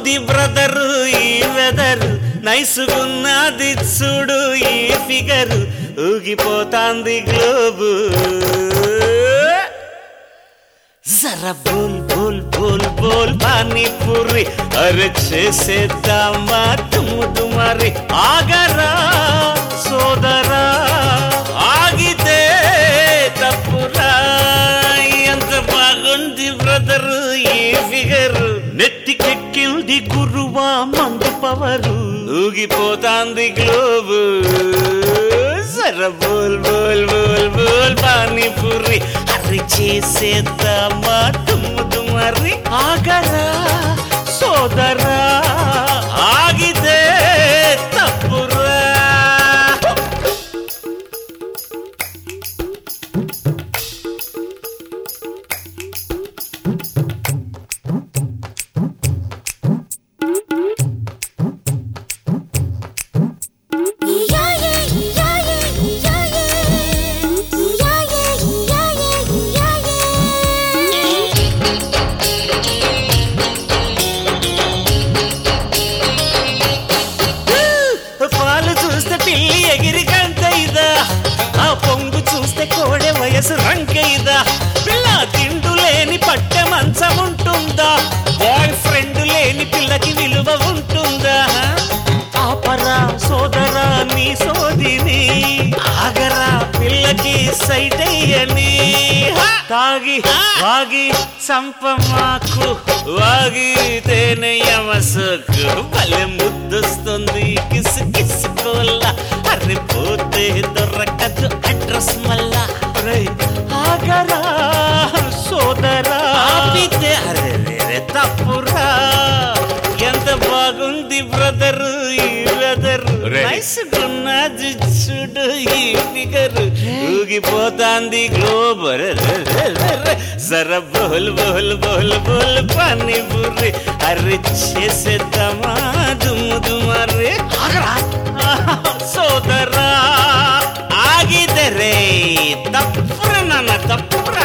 బాగుంది బ్రదరు ఈ వెదర్ నైసుగున్నది చూడు ఈ ఫిగర్ ఊగిపోతాంది గ్లోబు జర బోల్ బోల్ బోల్ బోల్ పానీపూరి అరే చేసేద్దామా తుమ్ము తుమారి ఆగరా సోదరా ఆగితే తప్పురా ఎంత బాగుంది బ్రదరు ఈ ఫిగర్ నెత్తికెక్కింది గురువా మందు పవరు ఊగిపోతాంది గ్లోబు జర బోల్ బోల్ బోల్ బోల్ పానీపూరి హరి చేసేద్దామా తుమ్ము తుమరి ఆగరా సోదరా ఆగితే తప్పురా పాలు చూస్తే పిల్లి ఎగిరి గంట ఇదా ఆ పొంగు చూస్తే కోడె వయసు రంక ఇదా పిల్ల తిండు లేని పట్టె మంచం ఉంటుందా బాయ్ ఫ్రెండ్ లేని పిల్లకి విలువ ఉంటుందా ఆపరా సోదరా నీ సోదిని ఆగరా పిల్లకి సైట్ అయ్యని తాగి వాగి సంపమాకు వాగితేనే యమసుకు భలే ముద్దొస్తుంది కిసు కిసుకోల్ల అరే పోతే దొరకదు అడ్రస్ మళ్ళా రేయ్, ఆగరా సోదరా ఆపితే అరే రే తప్పురా ఎంత బాగుంది బ్రదర్ ఈ వెదర్ రేయ్. నైస్గున్నది చూడు ఈ ఫిగర్ ఊగిపోతాంది గ్లోబ్ జర బోల్ బోల్ బోల్ బోల్ పానీ బుర్రి అర్రి చేసేద్దామా దుమ్ము దుమర్రి సోదరా ఆగితే రే తప్పురా నాన్న తప్పురా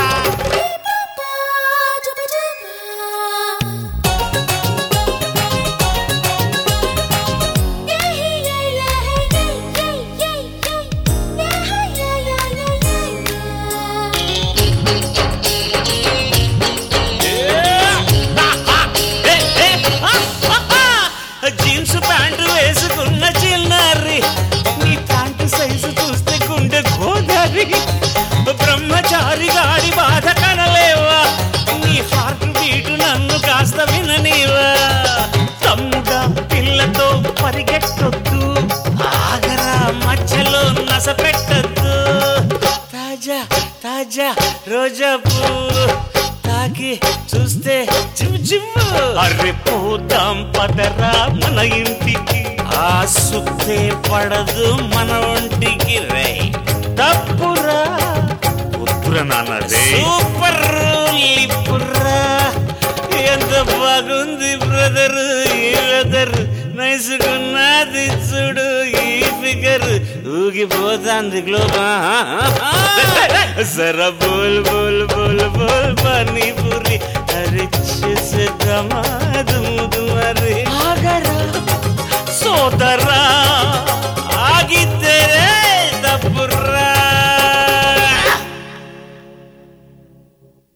జీన్స్ ప్యాంటు వేసుకున్న చిన్నారి నీ ప్యాంటు సైజు చూస్తే గుండె గోదారి బ్రహ్మచారి గాడి బాధ కనలేవా నీ హార్ట్ బీటు నన్ను కాస్త విననీవా తమ్ముడా పిల్లతో పరిగెట్టొద్దు ఆగరా మధ్యలో నస పెట్టద్దు తాజా తాజా రోజా పువ్వు తాకి చూస్తే జివ్ జివ్ అర్రె పోదాం పదరా మన ఇంటికి ఆ సుత్తే పడదు మన ఒంటికి రే తప్పురా వద్దురా నాన్న రే సూపర్ లిప్పురా ఎంత బాగుంది బ్రదర్ ఈ వెదర్ నైసుకున్నది చూడు ఈ ఫిగర్ ఊగిపోతాంది గ్లోబా జర బోల్ బోల్ బోల్ బోల్ పానీపూరి అరే చేసేద్దామా దుమ్ము దుమరి ఆగరా సోదరా